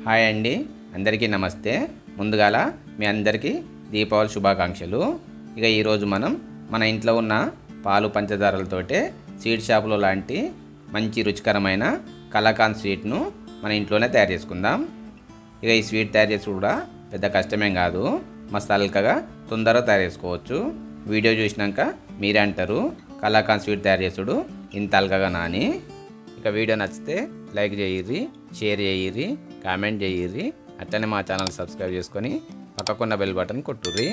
hi అండి అందరికీ నమస్తే ముందుగాల మీ అందరికీ దీపావళి శుభాకాంక్షలు ఇక ఈరోజు మనం మన ఇంట్లో ఉన్న పాలు పంచదారలతోటే స్వీట్ షాపులో లాంటి మంచి రుచికరమైన కలాకాంత్ స్వీట్ను మన ఇంట్లోనే తయారు చేసుకుందాం ఇక ఈ స్వీట్ తయారు చేసి కూడా పెద్ద కష్టమేం కాదు మస్తు అల్కగా తొందరగా తయారు చేసుకోవచ్చు వీడియో చూసినాక మీరే అంటారు కలాకాంత్ స్వీట్ తయారు చేసుడు ఇంత అల్కగా నాని ఇక వీడియో నచ్చితే లైక్ చేయిర్రి షేర్ చేయిర్రి కామెంట్ చేయిర్రి అట్లనే మా ఛానల్ సబ్స్క్రైబ్ చేసుకొని పక్కకున్న బెల్ బటన్ కొట్టుర్రి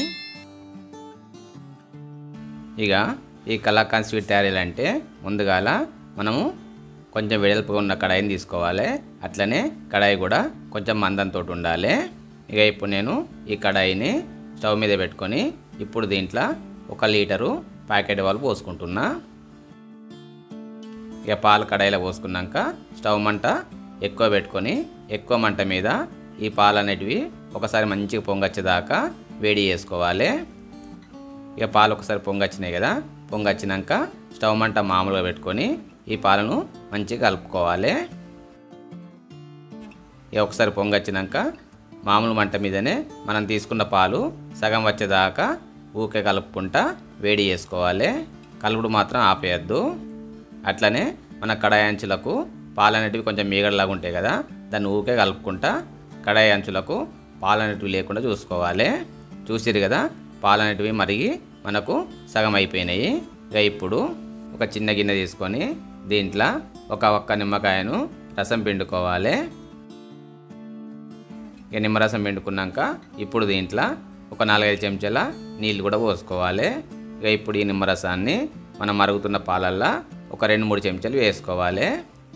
ఇక ఈ కలాకాంత్ స్వీట్ తయారు చేయాలంటే ముందుగాల మనము కొంచెం వెడల్పుగా ఉన్న కడాయిని తీసుకోవాలి అట్లనే కడాయి కూడా కొంచెం మందంతో ఉండాలి ఇక ఇప్పుడు నేను ఈ కడాయిని స్టవ్ మీద పెట్టుకొని ఇప్పుడు దీంట్లో ఒక లీటరు ప్యాకెట్ పాలు పోసుకుంటున్నా ఇక పాలు కడాయిలో పోసుకున్నాక స్టవ్ మంట ఎక్కువ పెట్టుకొని ఎక్కువ మంట మీద ఈ పాలు అనేటివి ఒకసారి మంచిగా పొంగచ్చేదాకా వేడి చేసుకోవాలి ఇక పాలు ఒకసారి పొంగచ్చినాయి కదా పొంగచ్చినాక స్టవ్ మంట మామూలుగా పెట్టుకొని ఈ పాలను మంచిగా కలుపుకోవాలి ఇక ఒకసారి పొంగచ్చినాక మామూలు మంట మీదనే మనం తీసుకున్న పాలు సగం వచ్చేదాకా ఊకే కలుపుకుంటా వేడి చేసుకోవాలి కలుపుడు మాత్రం ఆపేయద్దు అట్లనే మన కడాయి అంచులకు పాలు అనేటివి కొంచెం మీగడలాగా ఉంటాయి కదా దాన్ని ఊకే కలుపుకుంటా కడాయి అంచులకు పాలు అనేటివి లేకుండా చూసుకోవాలి చూసిరు కదా పాలు అనేటివి మరిగి మనకు సగం అయిపోయినాయి ఇక ఇప్పుడు ఒక చిన్న గిన్నె తీసుకొని దీంట్లో ఒక ఒక్క నిమ్మకాయను రసం పిండుకోవాలి ఇక నిమ్మరసం పిండుకున్నాక ఇప్పుడు దీంట్లో ఒక నాలుగైదు చెంచాల నీళ్ళు కూడా పోసుకోవాలి ఇక ఇప్పుడు ఈ నిమ్మరసాన్ని మనం మరుగుతున్న పాలల్లో ఒక రెండు మూడు చెంచాలు వేసుకోవాలి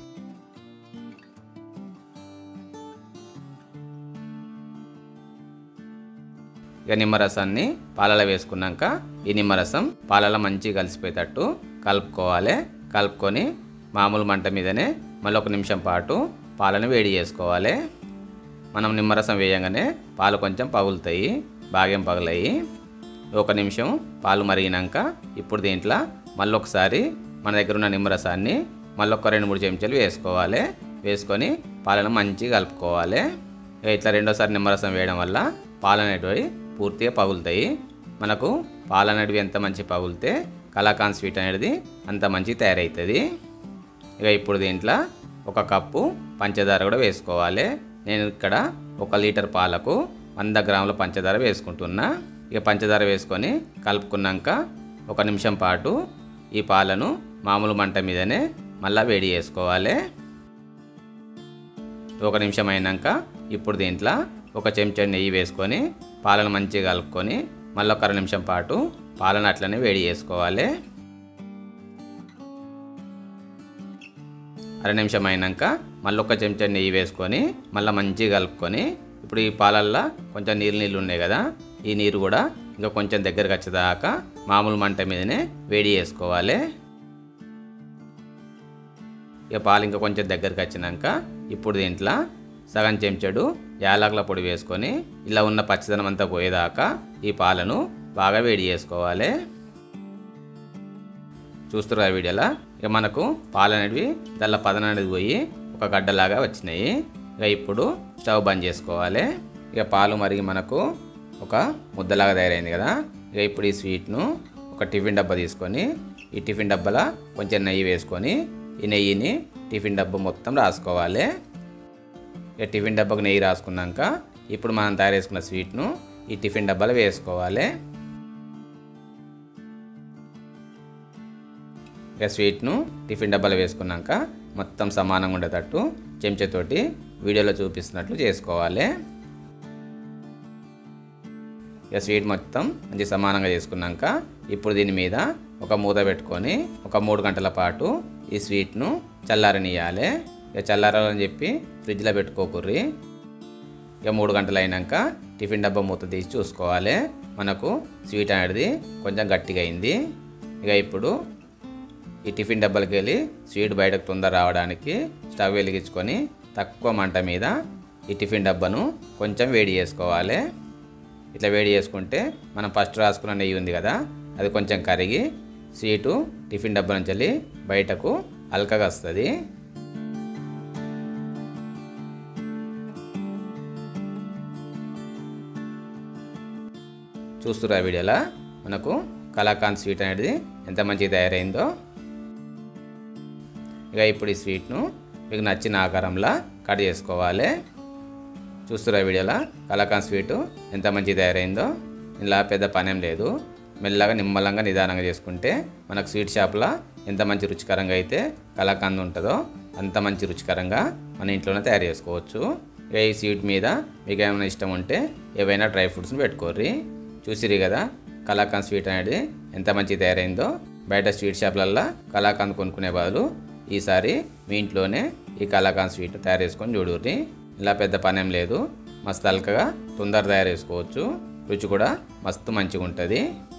ఇక నిమ్మరసాన్ని పాలలో వేసుకున్నాక ఈ నిమ్మరసం పాలలో మంచిగా కలిసిపోయేటట్టు కలుపుకోవాలి కలుపుకొని మామూలు మంట మీదనే మళ్ళీ ఒక నిమిషం పాటు పాలను వేడి చేసుకోవాలి మనం నిమ్మరసం వేయగానే పాలు కొంచెం పగులుతాయి బాగేం పగులాయి ఒక నిమిషం పాలు మరిగినాక ఇప్పుడు దీంట్లో మళ్ళీ ఒకసారి మన దగ్గర ఉన్న నిమ్మరసాన్ని మళ్ళీ ఒక రెండు మూడు చెంచాలు వేసుకోవాలి వేసుకొని పాలను మంచిగా కలుపుకోవాలి ఇక ఇట్లా రెండోసారి నిమ్మరసం వేయడం వల్ల పాలు అనేటివి పూర్తిగా పగులుతాయి మనకు పాలు అనేటివి ఎంత మంచి పగులితే కలాకాంత్ స్వీట్ అనేది అంత మంచి తయారవుతుంది ఇక ఇప్పుడు దీంట్లో ఒక కప్పు పంచదార కూడా వేసుకోవాలి నేను ఇక్కడ ఒక లీటర్ పాలకు వంద గ్రాముల పంచదార వేసుకుంటున్నా ఇక పంచదార వేసుకొని కలుపుకున్నాక ఒక నిమిషం పాటు ఈ పాలను మామూలు మంట మీదనే మళ్ళీ వేడి చేసుకోవాలి ఒక నిమిషం అయినాక ఇప్పుడు దీంట్లో ఒక చెంచా నెయ్యి వేసుకొని పాలను మంచిగా కలుపుకొని మళ్ళీ ఒక అర నిమిషం పాటు పాలను అట్లనే వేడి చేసుకోవాలి అర నిమిషం అయినాక మళ్ళీ ఒక చెంచా నెయ్యి వేసుకొని మళ్ళీ మంచిగా కలుపుకొని ఇప్పుడు ఈ పాలల్లో కొంచెం నీళ్ళు నీళ్ళు ఉన్నాయి కదా ఈ నీరు కూడా ఇంకా కొంచెం దగ్గరకు వచ్చేదాకా మామూలు మంట మీదనే వేడి చేసుకోవాలి ఇక పాలు ఇంకా కొంచెం దగ్గరికి వచ్చినాక ఇప్పుడు దీంట్లో సగం చెంచాడు యాలకుల పొడి వేసుకొని ఇలా ఉన్న పచ్చదనం అంతా పోయేదాకా ఈ పాలను బాగా వేడి చేసుకోవాలి చూస్తున్నారు వీడియోలో ఇక మనకు పాలు అనేటివి దానిలో పదన అనేది పోయి ఒక గడ్డలాగా వచ్చినాయి ఇక ఇప్పుడు స్టవ్ బంద్ చేసుకోవాలి ఇక పాలు మరిగి మనకు ఒక ముద్దలాగా తయారైంది కదా ఇక ఇప్పుడు ఈ స్వీట్ను ఒక టిఫిన్ డబ్బా తీసుకొని ఈ టిఫిన్ డబ్బాలో కొంచెం నెయ్యి వేసుకొని ఈ నెయ్యిని టిఫిన్ డబ్బా మొత్తం రాసుకోవాలి ఇక టిఫిన్ డబ్బాకు నెయ్యి రాసుకున్నాక ఇప్పుడు మనం తయారు చేసుకున్న స్వీట్ను ఈ టిఫిన్ డబ్బాలో వేసుకోవాలి ఇక స్వీట్ను టిఫిన్ డబ్బాలో వేసుకున్నాక మొత్తం సమానంగా ఉండేటట్టు చెంచాతోటి వీడియోలో చూపిస్తున్నట్లు చేసుకోవాలి ఇక స్వీట్ మొత్తం మంచి సమానంగా చేసుకున్నాక ఇప్పుడు దీని మీద ఒక మూత పెట్టుకొని ఒక మూడు గంటల పాటు ఈ స్వీట్ను చల్లారనియాలి ఇక చల్లారాలని చెప్పి ఫ్రిడ్జ్లో పెట్టుకోకుర్రి ఇక మూడు గంటలు అయినాక టిఫిన్ డబ్బా మూత తీసి చూసుకోవాలి మనకు స్వీట్ అనేది కొంచెం గట్టిగా అయింది ఇక ఇప్పుడు ఈ టిఫిన్ డబ్బాలకి వెళ్ళి స్వీట్ బయటకు తొందర రావడానికి స్టవ్ వెలిగించుకొని తక్కువ మంట మీద ఈ టిఫిన్ డబ్బాను కొంచెం వేడి చేసుకోవాలి ఇట్లా వేడి చేసుకుంటే మనం ఫస్ట్ రాసుకున్న నెయ్యి ఉంది కదా అది కొంచెం కరిగి స్వీటు టిఫిన్ డబ్బా నుంచి వెళ్ళి బయటకు అల్కగా వస్తుంది చూస్తురా వీడియోలో మనకు కలాకాంత్ స్వీట్ అనేది ఎంత మంచిగా తయారైందో ఇక ఇప్పుడు ఈ స్వీట్ను మీకు నచ్చిన ఆకారంలో కట్ చేసుకోవాలి చూస్తురా వీడియోలో కలాకాంత్ స్వీటు ఎంత మంచిగా తయారైందో ఇలా పెద్ద పనేం లేదు మెల్లగా నిమ్మలంగా నిదానంగా చేసుకుంటే మనకు స్వీట్ షాప్లో ఎంత మంచి రుచికరంగా అయితే కలాకండ్ ఉంటుందో అంత మంచి రుచికరంగా మన ఇంట్లోనే తయారు చేసుకోవచ్చు ఇక ఈ స్వీట్ మీద మీకు ఏమైనా ఇష్టం ఉంటే ఏవైనా డ్రై ఫ్రూట్స్ని పెట్టుకోర్రి చూసిరి కదా కలాకండ్ స్వీట్ అనేది ఎంత మంచి తయారైందో బయట స్వీట్ షాప్లల్లో కలాకండ్ కొనుక్కునే బదులు ఈసారి మీ ఇంట్లోనే ఈ కలాకండ్ స్వీట్ తయారు చేసుకొని చూడుర్రి ఇలా పెద్ద పనేం లేదు మస్తు అల్కగా తొందర తయారు చేసుకోవచ్చు రుచి కూడా మస్తు మంచిగా ఉంటుంది